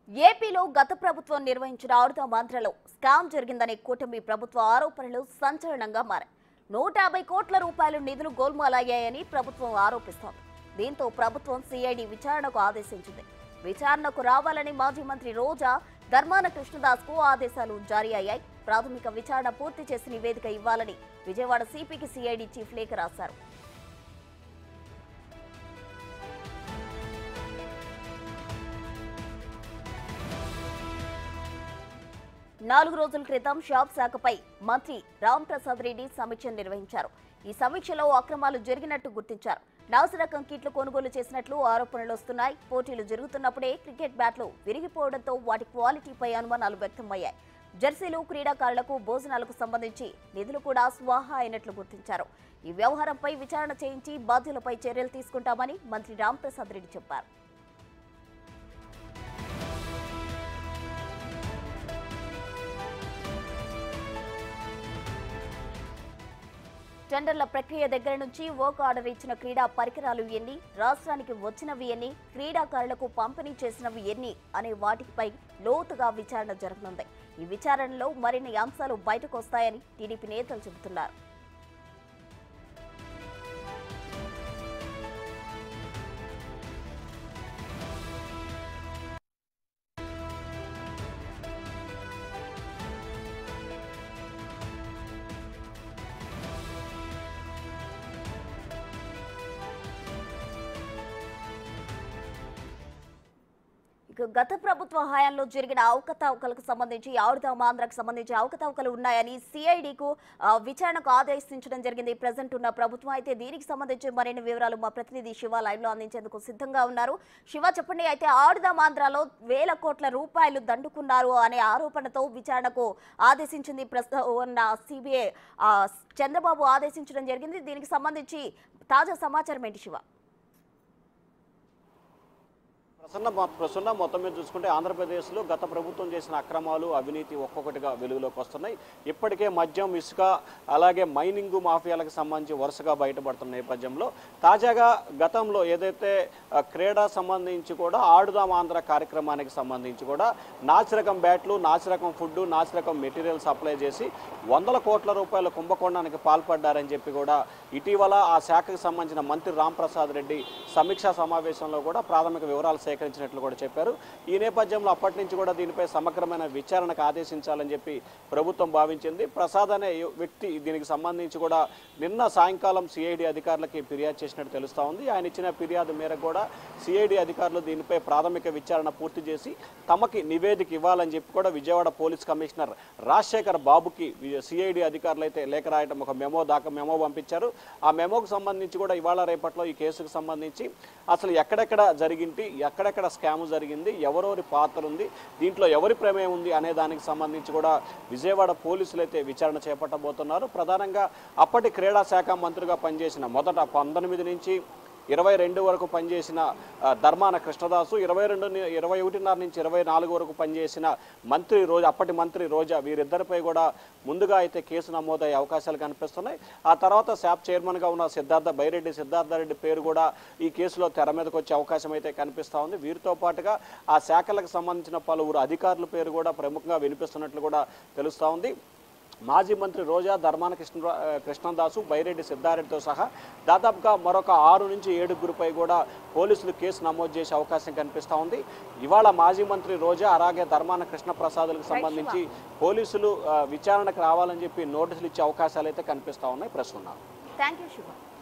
ఏపీలో గత ప్రభుత్వం నిర్వహించిన ఆరుద మంత్రలో స్కామ్ జరిగిందనే కూటమి ప్రభుత్వ ఆరోపణలు సంచలనంగా మారాయి నూట యాభై కోట్ల రూపాయలు నిధులు గోల్మాలయ్యాయని ప్రభుత్వం ఆరోపిస్తోంది దీంతో ప్రభుత్వం సిఐడి విచారణకు ఆదేశించింది విచారణకు రావాలని మాజీ మంత్రి రోజా ధర్మాన కృష్ణదాస్ కు ఆదేశాలు జారీ అయ్యాయి ప్రాథమిక విచారణ పూర్తి చేసి నివేదిక ఇవ్వాలని విజయవాడ సిపికి సిఐడి చీఫ్ లేఖ రాశారు నాలుగు రోజుల క్రితం షాప్ శాఖపై మంత్రి రామ్ ప్రసాద్ రెడ్డి సమీక్ష నిర్వహించారు ఈ సమీక్షలో అక్రమాలు జరిగినట్టు గుర్తించారు నాసిరకం కిట్లు కొనుగోలు చేసినట్లు ఆరోపణలు వస్తున్నాయి పోటీలు జరుగుతున్నప్పుడే క్రికెట్ బ్యాట్లు విరిగిపోవడంతో వాటి క్వాలిటీపై అనుమానాలు వ్యక్తమయ్యాయి జెర్సీలు క్రీడాకారులకు భోజనాలకు సంబంధించి నిధులు కూడా స్వాహా అయినట్లు గుర్తించారు ఈ వ్యవహారంపై విచారణ చేయించి బాధ్యులపై చర్యలు తీసుకుంటామని మంత్రి రామ్ ప్రసాద్ రెడ్డి చెప్పారు టెండర్ల ప్రక్రియ దగ్గర నుంచి వర్క్ ఆర్డర్ ఇచ్చిన క్రీడా పరికరాలు ఎన్ని రాష్ట్రానికి వచ్చినవి ఎన్ని క్రీడాకారులకు పంపిణీ చేసినవి ఎన్ని అనే వాటిపై లోతుగా విచారణ జరగనుంది ఈ విచారణలో మరిన్ని అంశాలు బయటకు వస్తాయని టీడీపీ నేతలు చెబుతున్నారు ఇక గత ప్రభుత్వ హయాంలో జరిగిన అవకతవకలకు సంబంధించి ఆరుదాం ఆంధ్రకు సంబంధించి అవకతవకలు ఉన్నాయని సిఐడికు విచారణకు ఆదేశించడం జరిగింది ప్రజెంట్ ఉన్న ప్రభుత్వం అయితే దీనికి సంబంధించి మరిన్ని వివరాలు మా ప్రతినిధి శివ లైవ్ లో అందించేందుకు సిద్ధంగా ఉన్నారు శివ చెప్పండి అయితే ఆరుదాం ఆంధ్రాలో వేల కోట్ల రూపాయలు దండుకున్నారు అనే ఆరోపణతో విచారణకు ఆదేశించింది ప్రస్తుతం ఉన్న సిబిఐ చంద్రబాబు ఆదేశించడం జరిగింది దీనికి సంబంధించి తాజా సమాచారం ఏంటి శివ ప్రసన్న మొ- ప్రసన్న మొత్తం మీద చూసుకుంటే ఆంధ్రప్రదేశ్లో గత ప్రభుత్వం చేసిన అక్రమాలు అవినీతి ఒక్కొక్కటిగా వెలుగులోకి వస్తున్నాయి ఇప్పటికే మద్యం ఇసుక అలాగే మైనింగ్ మాఫియాలకు సంబంధించి వరుసగా బయటపడుతున్న నేపథ్యంలో తాజాగా గతంలో ఏదైతే ఆ, క్రీడా సంబంధించి కూడా ఆడుదాం ఆంధ్ర కార్యక్రమానికి సంబంధించి కూడా నాసిరకం బ్యాట్లు నాసిరకం ఫుడ్ నాసిరకం మెటీరియల్ సప్లై చేసి వందల కోట్ల రూపాయల కుంభకోణానికి పాల్పడ్డారని చెప్పి కూడా ఇటీవల ఆ శాఖకు సంబంధించిన మంత్రి రాంప్రసాద్ రెడ్డి సమీక్షా సమావేశంలో కూడా ప్రాథమిక వివరాలు సేకరించినట్లు కూడా చెప్పారు ఈ నేపథ్యంలో అప్పటి నుంచి కూడా దీనిపై సమగ్రమైన విచారణకు ఆదేశించాలని చెప్పి ప్రభుత్వం భావించింది ప్రసాద్ అనే యు- వ్యక్తి దీనికి సంబంధించి కూడా నిన్న సాయంకాలం సిఐడి అధికారులకి ఫిర్యాదు చేసినట్టు తెలుస్తా ఉంది ఆయన ఇచ్చిన ఫిర్యాదు మేరకు కూడా సిఐడి అధికారులు దీనిపై ప్రాథమిక విచారణ పూర్తి చేసి తమకి నివేదిక ఇవ్వాలని చెప్పి కూడా విజయవాడ పోలీస్ కమిషనర్ రాజశేఖర్ బాబుకి సిఐడి అధికారులు అయితే లేఖ రాయడం ఒక మెమో దాకా మెమో పంపించారు ఆ మెమోకు సంబంధించి కూడా ఇవాళ రేపట్లో ఈ కేసుకు సంబంధించి అసలు ఎక్కడెక్కడ జరిగింటి ఎక్కడెక్కడ స్కామ్ జరిగింది ఎవరెవరి పాత్ర ఉంది దీంట్లో ఎవరి ప్రమేయం ఉంది అనే దానికి సంబంధించి కూడా విజయవాడ పోలీసులు అయితే విచారణ చేపట్టబోతున్నారు ప్రధానంగా అప్పటి క్రీడా శాఖ మంత్రిగా పనిచేసిన మొదట పంతొమ్మిది నుంచి ఇరవై రెండు వరకు పనిచేసిన ఆ, ధర్మాన కృష్ణదాసు ఇరవై రెండు ని- ఇరవై ఒకటిన్నర నుంచి ఇరవై నాలుగు వరకు పనిచేసిన మంత్రి రోజా అప్పటి మంత్రి రోజా వీరిద్దరిపై కూడా ముందుగా అయితే కేసు నమోదయ్యే అవకాశాలు కనిపిస్తున్నాయి ఆ తర్వాత శాప్ చైర్మన్గా ఉన్న సిద్ధార్థ బైరెడ్డి సిద్ధార్థ రెడ్డి పేరు కూడా ఈ కేసులో తెర మీదకి వచ్చే అవకాశం అయితే కనిపిస్తూ ఉంది వీరితో పాటుగా ఆ శాఖలకు సంబంధించిన పలువురు అధికారుల పేరు కూడా ప్రముఖంగా వినిపిస్తున్నట్లు కూడా తెలుస్తూ ఉంది మాజీ మంత్రి రోజా ధర్మాన కృష్ణ కృష్ణదాసు బైరెడ్డి సిద్ధారెడ్డితో సహా దాదాపుగా మరొక ఆరు నుంచి ఏడుగురిపై కూడా పోలీసులు కేసు నమోదు చేసే అవకాశం కనిపిస్తూ ఉంది ఇవాళ మాజీ మంత్రి రోజా అలాగే ధర్మాన కృష్ణప్రసాదులకు సంబంధించి పోలీసులు ఆ, విచారణకు రావాలని చెప్పి నోటీసులు ఇచ్చే అవకాశాలు అయితే కనిపిస్తూ ఉన్నాయి ప్రస్తుతం థ్యాంక్ యూ శివ